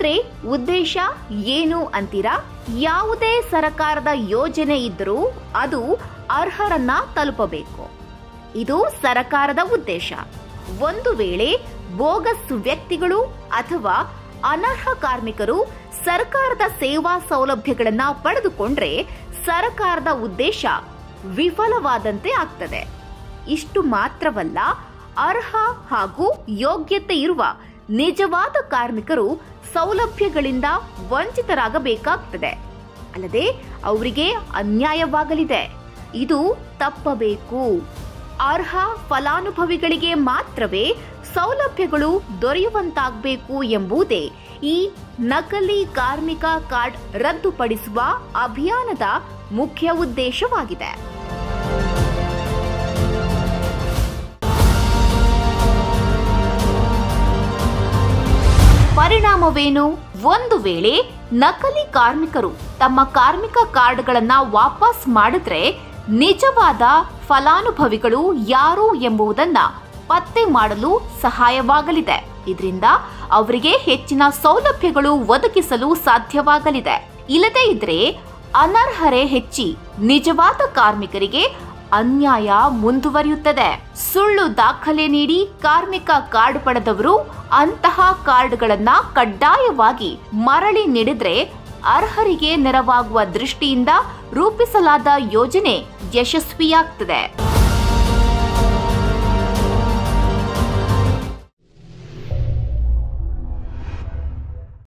ಹಾಗಾದ್ರೆ ಉದ್ದೇಶ ಏನು ಅಂತೀರಾ ಯಾವುದೇ ಸರಕಾರದ ಯೋಜನೆ ಇದ್ರೂ ಅದು ಅರ್ಹರನ್ನ ತಲುಪಬೇಕು ಇದು ಸರಕಾರದ ಉದ್ದೇಶ ಒಂದು ವೇಳೆ ಬೋಗಸ್ ವ್ಯಕ್ತಿಗಳು ಅಥವಾ ಅನರ್ಹ ಕಾರ್ಮಿಕರು ಸರ್ಕಾರದ ಸೇವಾ ಸೌಲಭ್ಯಗಳನ್ನ ಪಡೆದುಕೊಂಡ್ರೆ ಸರ್ಕಾರದ ಉದ್ದೇಶ ವಿಫಲವಾದಂತೆ ಆಗ್ತದೆ ಇಷ್ಟು ಮಾತ್ರವಲ್ಲ ಅರ್ಹ ಹಾಗೂ ಯೋಗ್ಯತೆ ಇರುವ ನಿಜವಾದ ಕಾರ್ಮಿಕರು ಸೌಲಭ್ಯಗಳಿಂದ ವಂಚಿತರಾಗಬೇಕಾಗ್ತದೆ ಅಲ್ಲದೆ ಅವರಿಗೆ ಅನ್ಯಾಯವಾಗಲಿದೆ ಇದು ತಪ್ಪಬೇಕು ಅರ್ಹ ಫಲಾನುಭವಿಗಳಿಗೆ ಮಾತ್ರವೇ ಸೌಲಭ್ಯಗಳು ದೊರೆಯುವಂತಾಗಬೇಕು ಎಂಬುದೇ ಈ ನಕಲಿ ಕಾರ್ಮಿಕ ಕಾರ್ಡ್ ರದ್ದುಪಡಿಸುವ ಅಭಿಯಾನದ ಮುಖ್ಯ ಉದ್ದೇಶವಾಗಿದೆ ಪರಿಣಾಮವೇನು ಒಂದು ವೇಳೆ ನಕಲಿ ಕಾರ್ಮಿಕರು ತಮ್ಮ ಕಾರ್ಮಿಕ ಕಾರ್ಡ್ಗಳನ್ನ ವಾಪಸ್ ಮಾಡಿದ್ರೆ ನಿಜವಾದ ಫಲಾನುಭವಿಗಳು ಯಾರು ಎಂಬುದನ್ನ ಪತ್ತೆ ಮಾಡಲು ಸಹಾಯವಾಗಲಿದೆ ಇದರಿಂದ ಅವರಿಗೆ ಹೆಚ್ಚಿನ ಸೌಲಭ್ಯಗಳು ಒದಗಿಸಲು ಸಾಧ್ಯವಾಗಲಿದೆ ಇಲ್ಲದೇ ಇದ್ರೆ ಅನರ್ಹರೇ ಹೆಚ್ಚಿ ನಿಜವಾದ ಕಾರ್ಮಿಕರಿಗೆ ಅನ್ಯಾಯ ಮುಂದುವರಿಯುತ್ತದೆ ಸುಳ್ಳು ದಾಖಲೆ ನೀಡಿ ಕಾರ್ಮಿಕ ಕಾರ್ಡ್ ಪಡೆದವರು ಅಂತಹ ಕಾರ್ಡ್ಗಳನ್ನ ಕಡ್ಡಾಯವಾಗಿ ಮರಳಿ ನೀಡಿದ್ರೆ ಅರ್ಹರಿಗೆ ನೆರವಾಗುವ ದೃಷ್ಟಿಯಿಂದ ರೂಪಿಸಲಾದ ಯೋಜನೆ ಯಶಸ್ವಿಯಾಗ್ತದೆ